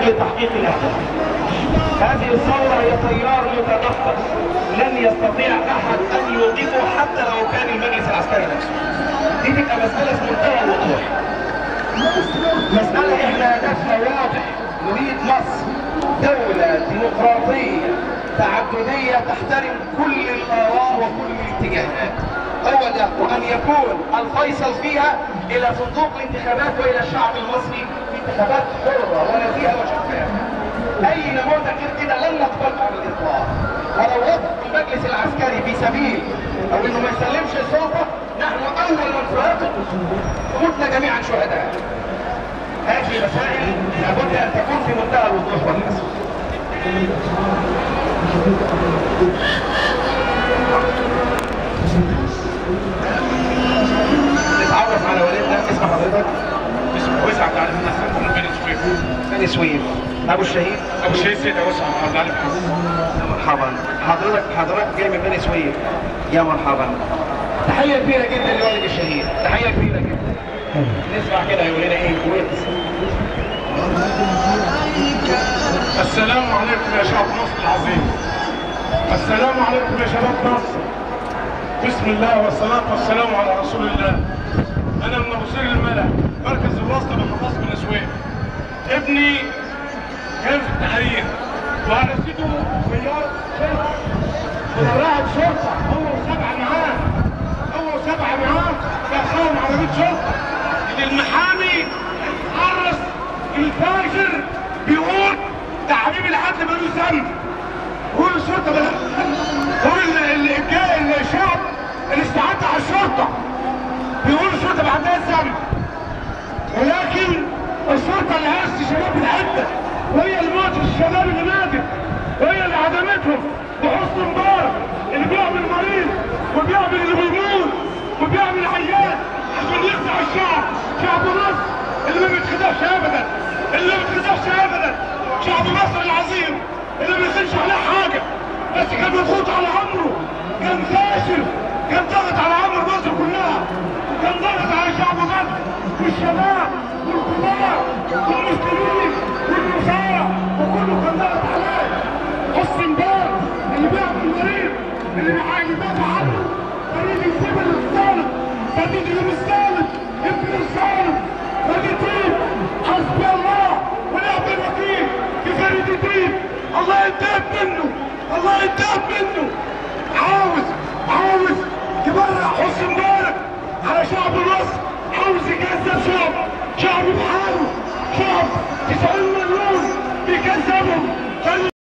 اجل تحقيق الاهداف هذه الثورة هي تيار متنفس لن يستطيع احد ان يوقفه حتى لو كان المجلس العسكري نفسه دي تبقى مسألة في منتهى الوضوح مسألة احنا هدفنا واضح نريد مصر دولة ديمقراطية تعددية تحترم كل الآراء وكل الاتجاهات هو ده وأن يكون الفيصل فيها إلى صندوق الانتخابات وإلى الشعب المصري في انتخابات حرة ونزيهة وشفافة أي نموذج غير كده لن نقبله على الإطلاق ولو وقف المجلس العسكري في سبيل أو إنه ما يسلمش السلطة نحن أول من سيقف متنا جميعا شهداء هذه مسائل لابد ان تكون في منتهى الوضوح والنصر نتعرف على والدنا اسم حضرتك اسمه وسع عبد العالم الناس من بني سويف بني سويف ابو الشهيد ابو شهيد سيد وسع عبد العالم مرحبا حضرتك حضرتك جاي من بني سويف يا مرحبا تحيه كبيره جدا لوالد الشهيد تحيه كبيره جدا نسمع كده يقول لنا ايه كويس السلام عليكم يا شعب مصر العظيم السلام عليكم يا شباب مصر بسم الله والصلاة والسلام على رسول الله أنا من أبو سير الملا مركز الوسطى بمحافظة بني سويف ابني كان في التحرير وهرسته سيارة شرطة وراعي شرطة هو وسبعة معاه هو وسبعة معاه دخلهم عربية شرطة المحامي حرس الفاجر بيقول ده حبيب العدل ملوش ذنب هو الشرطه بقى هو ال- ال- الجاي الشعب اللي استعد على الشرطه بيقول الشرطه ما عندهاش ذنب ولكن الشرطه اللي هرست شباب العده وهي اللي موتت الشباب اللي ماتت وهي اللي عدمتهم بحسن مبارك اللي بيعمل مريض وبيعمل اللي بيموت وبيعمل عيان عشان يخدع الشعب شعب مصر اللي ما بيتخدعش ابدا اللي ما بيتخدعش ابدا شعب مصر العظيم اللي ما يصيرش عليه حاجه بس كان مضغوط على عمره كان فاشل كان ضاغط على عمر مصر كلها كان ضاغط على شعب مصر والشباب والكبار والمسلمين والنصارى وكله كان ضاغط عليه حسن مبارك اللي بيعمل مريض اللي بيحاول يدافع عنه فريد يسيب الظالم فريد اللي مش ظالم ابن الظالم فريد الدين حسبي الله ونعم الوكيل في فريد الدين الله ينتهب منه الله ينتهب منه عاوز عاوز تبرع حسن مبارك على شعب مصر عاوز يكذب شعب شعب بحاله شعب 90 مليون بيكذبهم